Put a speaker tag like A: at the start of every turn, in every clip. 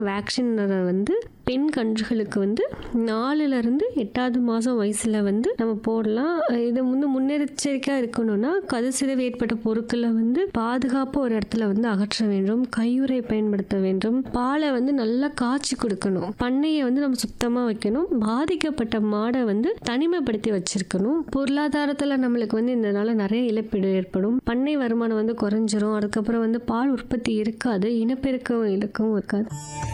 A: vaccine வந்து பெண் கன்றுகளுக்கு வந்து நாலுலேருந்து எட்டாவது மாதம் வயசில் வந்து நம்ம போடலாம் இது வந்து முன்னெச்சரிக்கையாக இருக்கணும்னா கதுசிறவு ஏற்பட்ட பொருட்களை வந்து பாதுகாப்பாக ஒரு இடத்துல வந்து அகற்ற வேண்டும் கையுறை பயன்படுத்த வேண்டும் பாலை வந்து நல்லா காய்ச்சி கொடுக்கணும் பண்ணையை வந்து நம்ம சுத்தமாக வைக்கணும் பாதிக்கப்பட்ட மாடை வந்து தனிமைப்படுத்தி வச்சிருக்கணும் பொருளாதாரத்தில் நம்மளுக்கு வந்து இதனால நிறைய இழப்பீடு ஏற்படும் பண்ணை வருமானம் வந்து குறைஞ்சிரும் அதுக்கப்புறம் வந்து பால் உற்பத்தி இருக்காது இனப்பெருக்கம் இலக்கவும் இருக்காது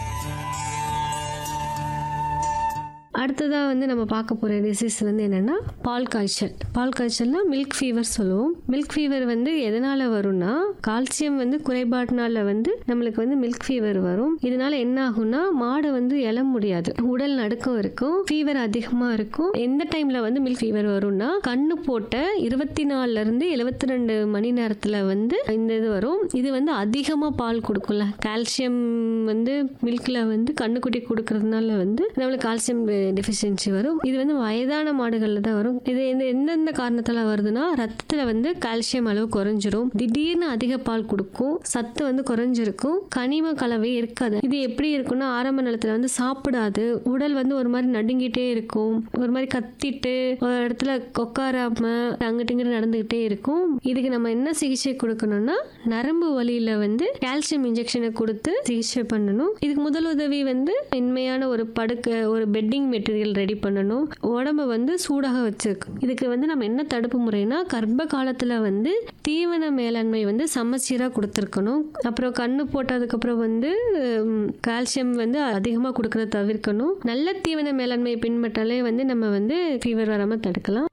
A: அடுத்ததாக வந்து நம்ம பார்க்க போகிற டிசீஸ் வந்து என்னென்னா பால் காய்ச்சல் பால் காய்ச்சல்னா மில்க் ஃபீவர் சொல்லுவோம் மில்க் ஃபீவர் வந்து எதனால் வரும்னா கால்சியம் வந்து குறைபாட்டினால வந்து நம்மளுக்கு வந்து மில்க் ஃபீவர் வரும் இதனால என்ன ஆகும்னா மாடை வந்து எழ முடியாது உடல் நடுக்கம் இருக்கும் ஃபீவர் அதிகமாக இருக்கும் எந்த டைமில் வந்து மில்க் ஃபீவர் வரும்னா கண்ணு போட்ட இருபத்தி நாலுலேருந்து எழுபத்தி ரெண்டு மணி நேரத்தில் வந்து இந்த இது வரும் இது வந்து அதிகமாக பால் கொடுக்கும்ல கால்சியம் வந்து மில்கில் வந்து கண்ணுக்குட்டி கொடுக்கறதுனால வந்து நம்மளுக்கு கால்சியம் டெஃபிஷியன்சி வரும் இது வந்து வயதான மாடுகளில் தான் வரும் இது எந்த எந்தெந்த காரணத்தில் வருதுன்னா ரத்தத்தில் வந்து கால்சியம் அளவு குறைஞ்சிரும் திடீர்னு அதிக பால் கொடுக்கும் சத்து வந்து குறைஞ்சிருக்கும் கனிம கலவை இருக்காது இது எப்படி இருக்கும்னா ஆரம்ப நிலத்தில் வந்து சாப்பிடாது உடல் வந்து ஒரு மாதிரி நடுங்கிட்டே இருக்கும் ஒரு மாதிரி கத்திட்டு ஒரு இடத்துல உட்காராம அங்கிட்டு இங்கிட்டு நடந்துகிட்டே இருக்கும் இதுக்கு நம்ம என்ன சிகிச்சை கொடுக்கணும்னா நரம்பு வலியில வந்து கால்சியம் இன்ஜெக்ஷனை கொடுத்து சிகிச்சை பண்ணணும் இதுக்கு முதல் உதவி வந்து மென்மையான ஒரு படுக்கை ஒரு பெட்டிங் மெட்டீரியல் ரெடி பண்ணணும் உடம்ப வந்து சூடாக வச்சிருக்கும் இதுக்கு வந்து நம்ம என்ன தடுப்பு முறைனா கர்ப்ப காலத்துல வந்து தீவன மேலாண்மை வந்து சமச்சீராக கொடுத்துருக்கணும் அப்புறம் கண்ணு போட்டதுக்கப்புறம் வந்து கால்சியம் வந்து அதிகமாக கொடுக்கறத தவிர்க்கணும் நல்ல தீவன மேலாண்மை பின்பற்றாலே வந்து நம்ம வந்து ஃபீவர் வராமல் தடுக்கலாம்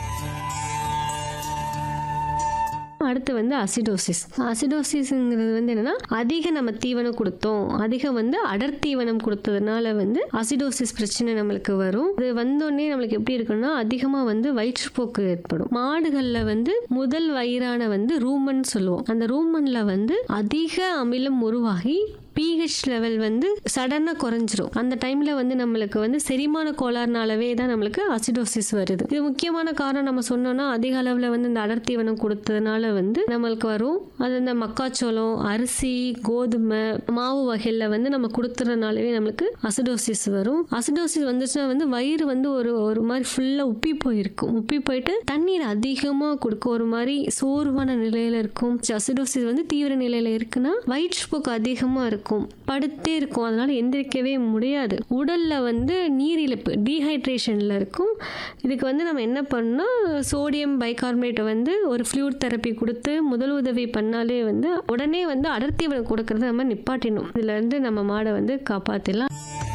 A: அடுத்து வந்து அசிடோசிஸ் அசிடோசிஸ்ங்கிறது வந்து என்னன்னா அதிக நம்ம தீவனம் கொடுத்தோம் அதிகம் வந்து அடர் தீவனம் கொடுத்ததுனால வந்து அசிடோசிஸ் பிரச்சனை நம்மளுக்கு வரும் இது வந்தோடனே நம்மளுக்கு எப்படி இருக்குன்னா அதிகமாக வந்து வயிற்றுப்போக்கு ஏற்படும் மாடுகளில் வந்து முதல் வயிறான வந்து ரூமன் சொல்லுவோம் அந்த ரூமன்ல வந்து அதிக அமிலம் உருவாகி பிஹெச் லெவல் வந்து சடனாக குறைஞ்சிரும் அந்த டைமில் வந்து நம்மளுக்கு வந்து செரிமான கோளாறுனாலவே தான் நம்மளுக்கு அசிடோசிஸ் வருது இது முக்கியமான காரணம் நம்ம சொன்னோம்னா அதிக அளவில் வந்து இந்த அடர்த்தீவனம் கொடுத்ததுனால வந்து நம்மளுக்கு வரும் அது இந்த மக்காச்சோளம் அரிசி கோதுமை மாவு வகையில் வந்து நம்ம கொடுத்துறதுனாலவே நம்மளுக்கு அசிடோசிஸ் வரும் அசிடோசிஸ் வந்துச்சுன்னா வந்து வயிறு வந்து ஒரு ஒரு மாதிரி ஃபுல்லாக உப்பி போயிருக்கும் உப்பி போயிட்டு தண்ணீர் அதிகமாக கொடுக்கும் ஒரு மாதிரி சோர்வான நிலையில் இருக்கும் அசிடோசிஸ் வந்து தீவிர நிலையில் இருக்குன்னா வயிற்றுப்போக்கு அதிகமாக இருக்கும் படுத்தே இருக்கும் அதனால எந்திரிக்கவே முடியாது உடல்ல வந்து நீர் இழப்பு டீஹைட்ரேஷன்ல இருக்கும் இதுக்கு வந்து நம்ம என்ன பண்ணோம் சோடியம் பைகார்பனேட்டை வந்து ஒரு ஃப்ளூட் தெரப்பி கொடுத்து முதல் உதவி பண்ணாலே வந்து உடனே வந்து அடர்த்தீவனம் கொடுக்கறத நம்ம நிப்பாட்டிடணும் இதுல இருந்து நம்ம மாடை வந்து காப்பாத்திடலாம்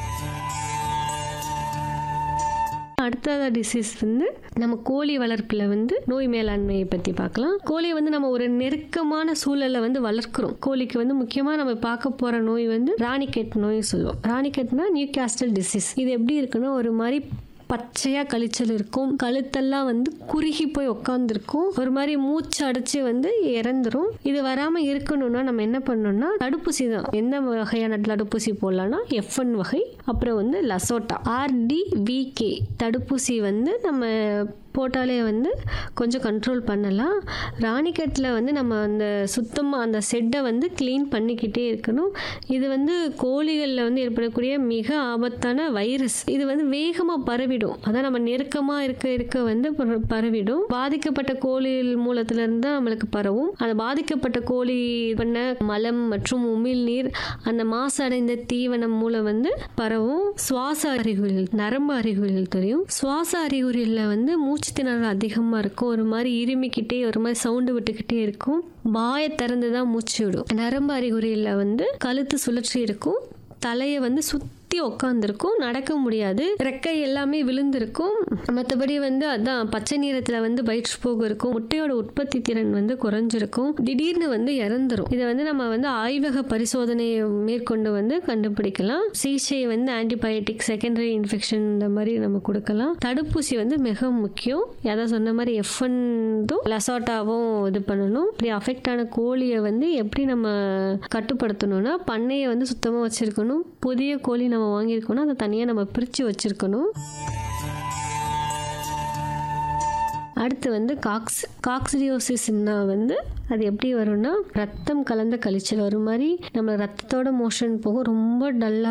A: அடுத்த டிசீஸ் வந்து நம்ம கோழி வளர்ப்பில் வந்து நோய் மேலாண்மையை பற்றி பார்க்கலாம் கோழியை வந்து நம்ம ஒரு நெருக்கமான சூழலில் வந்து வளர்க்குறோம் கோழிக்கு வந்து முக்கியமாக நம்ம பார்க்க போகிற நோய் வந்து ராணிக்கெட் நோய் சொல்லுவோம் ராணிக்கெட்னா நியூ கேஸ்டல் டிசீஸ் இது எப்படி இருக்குன்னா ஒரு மாதிரி பச்சையாக கழிச்சல் இருக்கும் கழுத்தெல்லாம் வந்து குறுகி போய் உட்காந்துருக்கும் ஒரு மாதிரி மூச்சு அடைச்சு வந்து இறந்துரும் இது வராமல் இருக்கணும்னா நம்ம என்ன பண்ணணும்னா தடுப்பூசி தான் எந்த வகையான தடுப்பூசி போடலாம்னா எஃப்என் வகை அப்புறம் வந்து லசோட்டா ஆர்டிவிகே தடுப்பூசி வந்து நம்ம போட்டாலே வந்து கொஞ்சம் கண்ட்ரோல் பண்ணலாம் ராணிக்கட்டில் வந்து நம்ம அந்த சுத்தமாக அந்த செட்டை வந்து க்ளீன் பண்ணிக்கிட்டே இருக்கணும் இது வந்து கோழிகளில் வந்து ஏற்படக்கூடிய மிக ஆபத்தான வைரஸ் இது வந்து வேகமாக பரவிடும் அதான் நம்ம நெருக்கமாக இருக்க இருக்க வந்து பர- பரவிடும் பாதிக்கப்பட்ட கோழி மூலத்திலிருந்து தான் நம்மளுக்கு பரவும் அந்த பாதிக்கப்பட்ட கோழி பண்ண மலம் மற்றும் உமிழ்நீர் அந்த மாசடைந்த தீவனம் மூலம் வந்து பரவும் சுவாச அறிகுறிகள் நரம்பு அறிகுறிகள் தெரியும் சுவாச அறிகுறிகளில் வந்து மூச்சு திணறல் அதிகமாக இருக்கும் ஒரு மாதிரி இருமிக்கிட்டே ஒரு மாதிரி சவுண்டு விட்டுக்கிட்டே இருக்கும் வாயை திறந்து தான் மூச்சு விடும் நரம்பு அறிகுறியில் வந்து கழுத்து சுழற்சி இருக்கும் தலையை வந்து சுத்தி உட்காந்துருக்கும் நடக்க முடியாது ரெக்கை எல்லாமே விழுந்திருக்கும் மற்றபடி வந்து அதான் பச்சை நிறத்தில் வந்து வயிற்றுப்போக்கு இருக்கும் முட்டையோட உற்பத்தி திறன் வந்து குறைஞ்சிருக்கும் திடீர்னு வந்து இறந்துரும் இதை வந்து நம்ம வந்து ஆய்வக பரிசோதனையை மேற்கொண்டு வந்து கண்டுபிடிக்கலாம் சிகிச்சை வந்து ஆன்டிபயோட்டிக் செகண்டரி இன்ஃபெக்ஷன் இந்த மாதிரி நம்ம கொடுக்கலாம் தடுப்பூசி வந்து மிக முக்கியம் அதான் சொன்ன மாதிரி எஃப்என்தும் லசாட்டாவும் இது பண்ணணும் இப்படி அஃபெக்ட் ஆன கோழியை வந்து எப்படி நம்ம கட்டுப்படுத்தணும்னா பண்ணையை வந்து சுத்தமாக வச்சுருக்கணும் புதிய கோழி நம்ம வாங்கியிருக்கோம்னா அதை தனியாக நம்ம பிரித்து வச்சுருக்கணும் அடுத்து வந்து காக்ஸ் காக்சிடியோசிஸ்னா வந்து அது எப்படி வரும்னா ரத்தம் கலந்த கழிச்சல் ஒரு மாதிரி நம்ம ரத்தத்தோட மோஷன் போகும் ரொம்ப டல்லாக